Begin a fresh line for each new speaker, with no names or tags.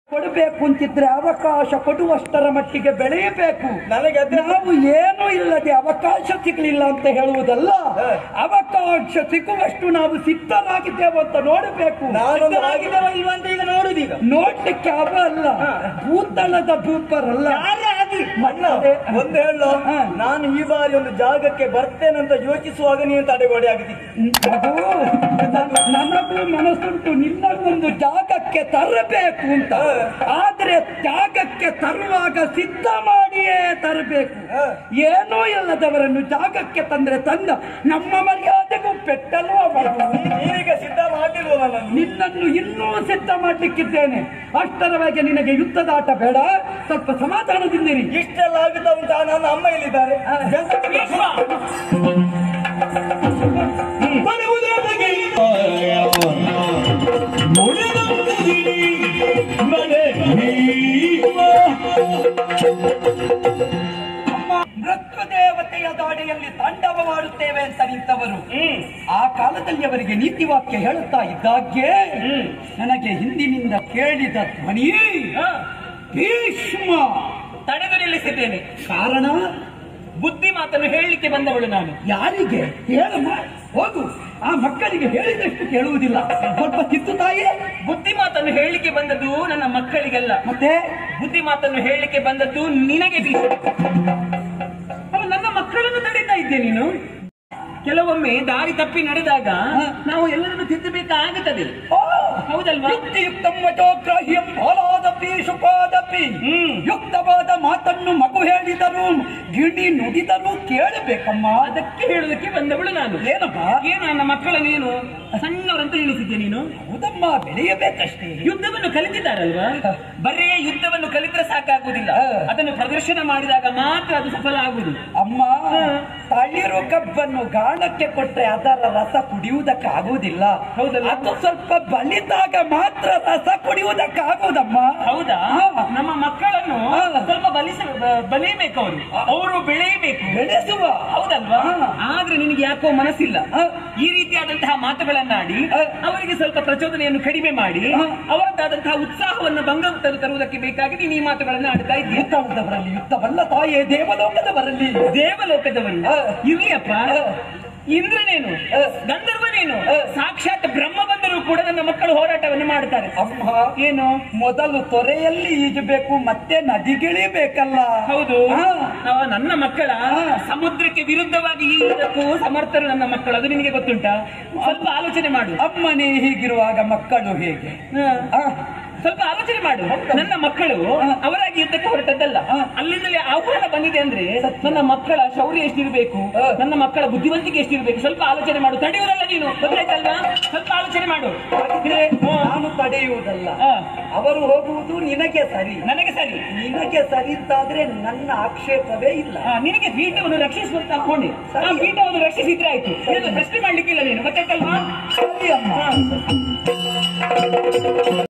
ಕೊಡಬೇಕು ಅಂತಿದ್ರೆ ಅವಕಾಶ ಕೊಡುವಷ್ಟರ ಮಟ್ಟಿಗೆ ಬೆಳೆಯಬೇಕು
ನನಗೆ ಅದೇ
ನಾವು ಏನೂ ಇಲ್ಲದೆ ಅವಕಾಶ ಸಿಗಲಿಲ್ಲ ಅಂತ ಹೇಳುವುದಲ್ಲ ಅವಕಾಶ ಸಿಗುವಷ್ಟು ನಾವು ಸಿದ್ಧರಾಗಿದ್ದೇವೆ ಅಂತ ನೋಡಬೇಕು
ನಾನೊಂದು ಆಗಿದ್ದೇವ ಇಲ್ವ ಅಂತ ಈಗ ನೋಡುದೀಗ
ನೋಡ್ಲಿಕ್ಕೆ ಅವ ಅಲ್ಲ ಭೂತಳದ ಭೂಪರಲ್ಲ
ಅಣ್ಣ ಒಂದು ಹೇಳು
ಹಾ.
ನಾನು ಈ ಬಾರಿ ಒಂದು ಜಾಗಕ್ಕೆ ಬರ್ತೇನಂತ ಯೋಚಿಸುವಾಗ ನೀನು ತಡೆಗೋಡೆ ಆಗಿದ್ದೀನಿ
ಅದು ನನ್ನ- ನನಗೂ ಮನಸ್ಸುಂಟು ನಿನ್ನನ್ನೊಂದು ಜಾಗಕ್ಕೆ ತರಬೇಕು ಅಂತ ಆದ್ರೆ ಜಾಗಕ್ಕೆ ತರುವಾಗ ಸಿದ್ಧ ಮಾಡಿಯೇ ತರಬೇಕು ಏನೂ ಇಲ್ಲದವರನ್ನು ಜಾಗಕ್ಕೆ ತಂದ್ರೆ ತಂದ ನಮ್ಮ ಮರ್ಯಾದೆಗೂ ಪೆಟ್ಟಲು ಅವರು
ನೀನೀಗ ಸಿದ್ಧ ಮಾಡಿಲ್ವ ನನ್ನನ್ನು
ನಿನ್ನನ್ನು ಇನ್ನೂ ಸಿದ್ಧ ಮಾಡ್ಲಿಕ್ಕಿದ್ದೇನೆ ಅಷ್ಟರವರೆಗೆ ನಿನಗೆ ಯುದ್ಧದಾಟ ಬೇಡ ಸ್ವಲ್ಪ ಸಮಾಧಾನದಿಂದಿರಿ
ಇಷ್ಟೆಲ್ಲ ಆಗುತ್ತಾ ಉಂಟಾ ನನ್ನ ಅಮ್ಮ ಇಲ್ಲಿದ್ದಾರೆ
ಮೃತ್ಯು ದೇವತೆಯ ದಾಡೆಯಲ್ಲಿ ತಾಂಡವವಾಡುತ್ತೇವೆ ಅಂತ ನಿಂತವರು ಆ ಕಾಲದಲ್ಲಿ ಅವರಿಗೆ ನೀತಿ ವಾಕ್ಯ ಹೇಳುತ್ತಾ ಇದ್ದಾಗೆ ನನಗೆ ಹಿಂದಿನಿಂದ ಕೇಳಿದ ಧ್ವನಿ ಭೀಷ್ಮ
ತಡೆದು ನಿಲ್ಲಿಸಿದ್ದೇನೆ
ಕಾರಣ
ಬುದ್ಧಿ ಮಾತನ್ನು ಹೇಳಲಿಕ್ಕೆ ಬಂದವಳು ನಾನು
ಯಾರಿಗೆ ಹೇಳಮ್ಮ ಹೋಗು ಆ ಮಕ್ಕಳಿಗೆ ಹೇಳಿದಷ್ಟು ಕೇಳುವುದಿಲ್ಲ ಸ್ವಲ್ಪ ತಿತ್ತು ತಾಯಿ
ಬುದ್ಧಿ ಮಾತನ್ನು ಹೇಳಲಿಕ್ಕೆ ಬಂದದ್ದು ನನ್ನ ಮಕ್ಕಳಿಗೆಲ್ಲ
ಮತ್ತೆ
ಬುದ್ಧಿ ಮಾತನ್ನು ಹೇಳಲಿಕ್ಕೆ ಬಂದದ್ದು ನಿನಗೆ ಭೀಷ್ಮ ಅಲ್ಲ, ನನ್ನ ಮಕ್ಕಳನ್ನು ತಡೀತಾ ಇದ್ದೆ ನೀನು ಕೆಲವೊಮ್ಮೆ ದಾರಿ ತಪ್ಪಿ ನಡೆದಾಗ ನಾವು ಎಲ್ಲರನ್ನು ತಿದ್ದಬೇಕಾಗುತ್ತದೆ
ಓ,
ಹೌದಲ್ವಾ
ಯುಕ್ತಿಯುಕ್ತಂ ವಚೋಗ್ರಾಹ್ಯಂ ಫಲಾದಪಿ ಶುಭಾದಪಿ
ಹ್ಮ್.
ಯುಕ್ತವಾದ ಮಾತನ್ನು ಮಗು ಹೇಳಿದರು ಗಿಣಿ ನುಡಿದರು ಕೇಳಬೇಕಮ್ಮ
ಅದಕ್ಕೆ ಹೇಳುವುದಕ್ಕೆ ಬಂದವಳು ನಾನು
ಏನಮ್ಮ
ಏನು ನನ್ನ ಮಕ್ಕಳನ್ನೇನು ಸಣ್ಣವರಂತ ಹೇಳಿಸಿದ್ದೆ ನೀನು
ಹೌದಮ್ಮ ಬೆಳೆಯಬೇಕಷ್ಟೇ
ಯುದ್ಧವನ್ನು ಕಲಿತಿದ್ದಾರಲ್ವಾ ಬರೇ ಯುದ್ಧವನ್ನು ಕಲಿತರೆ ಸಾಕಾಗುವುದಿಲ್ಲ
ಹ.
ಅದನ್ನು ಪ್ರದರ್ಶನ ಮಾಡಿದಾಗ ಮಾತ್ರ ಅದು ಸಫಲ ಆಗುವುದು
ಅಮ್ಮ ತಳಿರು ಕಬ್ಬನ್ನು ಗಾಣಕ್ಕೆ ಕೊಟ್ರೆ ಅದರ ರಸ ಕುಡಿಯುವುದಕ್ಕಾಗುವುದಿಲ್ಲ
ಹೌದಲ್ಲ?
ಅದು ಸ್ವಲ್ಪ ಬಲಿದಾಗ ಮಾತ್ರ ರಸ ಕುಡಿಯುವುದಕ್ಕಾಗುವುದಮ್ಮ
ಹೌದಾ
ಹಾ.
ನಮ್ಮ ಮಕ್ಕಳನ್ನು
ಹಾ.
ಸ್ವಲ್ಪ ಬಲಿಸ ಬ- ಬಲಿಯಬೇಕು ಅವರು ಅವರು ಬೆಳೆಯಬೇಕು
ಬೆಳೆಸುವ
ಹೌದಲ್ವಾ
ಹಾ.
ಆದ್ರೆ ನಿನಗೆ ಯಾಕೋ ಮನಸ್ಸಿಲ್ಲ
ಹಾ.
ಈ ರೀತಿಯಾದಂತಹ ಮಾತುಗಳನ್ನಾಡಿ
ಹಾ.
ಅವರಿಗೆ ಸ್ವಲ್ಪ ಪ್ರಚೋದನೆಯನ್ನು ಕಡಿಮೆ ಮಾಡಿ
ಹಾ.
ಅವರದ್ದಾದಂತಹ ಉತ್ಸಾಹವನ್ನು ಭಂಗ ತ- ತರುವುದಕ್ಕೆ ಬೇಕಾಗಿ ನೀನು ಈ ಮಾತುಗಳನ್ನು ಆಡ್ತಾ ಇದ್ದೀಯ
ಯುದ್ಧವಲ್ಲದವರಲ್ಲಿ ಯುದ್ಧವಲ್ಲ ತಾಯೇ ದೇವಲೋಕದವರಲ್ಲಿ
ದೇವಲೋಕದವರು
ಹಾ.
ಇರ್ಲಿಯಪ್ಪ
ಹಾ.
ಇಂದ್ರನೇನು
ಹಾ.
ಗಂಧರ್ವನೇನು
ಹಾ.
ಸಾಕ್ಷಾತ್ ಬ್ರಹ್ಮ ಬಂದರೂ ಕೂಡ ನನ್ನ ಮಕ್ಕಳು ಹೋರಾಟವನ್ನು ಮಾಡುತ್ತಾರೆ
ಅಮ್ಮ
ಏನು
ಮೊದಲು ತೊರೆಯಲ್ಲಿ ಈಜಬೇಕು ಮತ್ತೆ ನದಿಗಿಳಿಬೇಕಲ್ಲ
ಹೌದು
ಹಾ.
ಅವ ನನ್ನ ಮಕ್ಕಳ
ಹಾ.
ಸಮುದ್ರಕ್ಕೆ ವಿರುದ್ಧವಾಗಿ ಈಜಕ್ಕೂ ಸಮರ್ಥರು ನನ್ನ ಮಕ್ಕಳು ಅದು ನಿನಗೆ ಗೊತ್ತುಂಟಾ ಸ್ವಲ್ಪ ಆಲೋಚನೆ ಮಾಡು
ಅಮ್ಮನೇ ಹೀಗಿರುವಾಗ ಮಕ್ಕಳು ಹೇಗೆ
ಹಾ.
ಆ,
ಸ್ವಲ್ಪ ಆಲೋಚನೆ ಮಾಡು ನನ್ನ ಮಕ್ಕಳು ಅವರಾಗಿ ಯುದ್ಧಕ್ಕೆ ಹೊರಟದ್ದಲ್ಲ
ಹಾ.
ಅಲ್ಲಿಂದಲೇ ಆಹ್ವಾನ ಬಂದಿದೆ ಅಂದ್ರೆ ನನ್ನ ಮಕ್ಕಳ ಶೌರ್ಯ ಎಷ್ಟಿರ್ಬೇಕು
ಹಾ.
ನನ್ನ ಮಕ್ಕಳ ಬುದ್ಧಿವಂತಿಕೆ ಎಷ್ಟಿರ್ಬೇಕು ಸ್ವಲ್ಪ ಆಲೋಚನೆ ಮಾಡು ತಡೆಯುವುದಲ್ಲ ನೀನು ಗೊತ್ತಾಯ್ತಲ್ವಾ ಸ್ವಲ್ಪ ಆಲೋಚನೆ ಮಾಡು
ಹಾಗಿದ್ರೆ ನಾನು ತಡೆಯುವುದಲ್ಲ
ಹಾ.
ಅವರು ಹೋಗುವುದು ನಿನಗೆ ಸರಿ
ನನಗೆ ಸರಿ
ನಿನಗೆ ಸರಿ ಅಂತಾದ್ರೆ ನನ್ನ ಆಕ್ಷೇಪವೇ ಇಲ್ಲ
ಆ, ನಿನಗೆ ಪೀಠವನ್ನು ರಕ್ಷಿಸುವಂತ ಅನ್ಕೊಂಡೆ ಆ ಪೀಠವನ್ನು ರಕ್ಷಿಸಿದ್ರೆ ಆಯ್ತು ಇದನ್ನು ಪ್ರಶ್ನೆ ಮಾಡ್ಲಿಕ್ಕಿಲ್ಲ ನೀನು ಗೊತ್ತಾಯ್ತಲ್ವಾ
ಸರಿ ಅಮ್ಮ